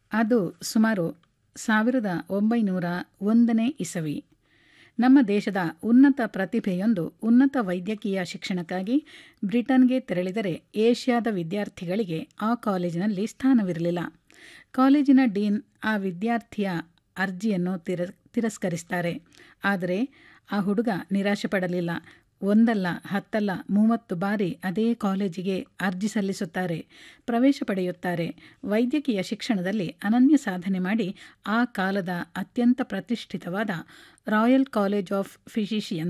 ಅದು ಸುಮಾರು ಸಾವಿರದ ಒಂಬೈನೂರ ಒಂದನೇ ಇಸವಿ ನಮ್ಮ ದೇಶದ ಉನ್ನತ ಪ್ರತಿಭೆಯೊಂದು ಉನ್ನತ ವೈದ್ಯಕೀಯ ಶಿಕ್ಷಣಕ್ಕಾಗಿ ಬ್ರಿಟನ್ಗೆ ತೆರಳಿದರೆ ಏಷ್ಯಾದ ವಿದ್ಯಾರ್ಥಿಗಳಿಗೆ ಆ ಕಾಲೇಜಿನಲ್ಲಿ ಸ್ಥಾನವಿರಲಿಲ್ಲ ಕಾಲೇಜಿನ ಡೀನ್ ಆ ವಿದ್ಯಾರ್ಥಿಯ ಅರ್ಜಿಯನ್ನು ತಿರ ತಿರಸ್ಕರಿಸ್ತಾರೆ ಆದರೆ ಆ ಹುಡುಗ ನಿರಾಶೆ ಪಡಲಿಲ್ಲ ಒಂದಲ್ಲ ಹತ್ತಲ್ಲ ಮೂವತ್ತು ಬಾರಿ ಅದೇ ಕಾಲೇಜಿಗೆ ಅರ್ಜಿ ಸಲ್ಲಿಸುತ್ತಾರೆ ಪ್ರವೇಶ ಪಡೆಯುತ್ತಾರೆ ವೈದ್ಯಕೀಯ ಶಿಕ್ಷಣದಲ್ಲಿ ಅನನ್ಯ ಸಾಧನೆ ಮಾಡಿ ಆ ಕಾಲದ ಅತ್ಯಂತ ಪ್ರತಿಷ್ಠಿತವಾದ ರಾಯಲ್ ಕಾಲೇಜ್ ಆಫ್ ಫಿಸಿಷಿಯನ್ಸ್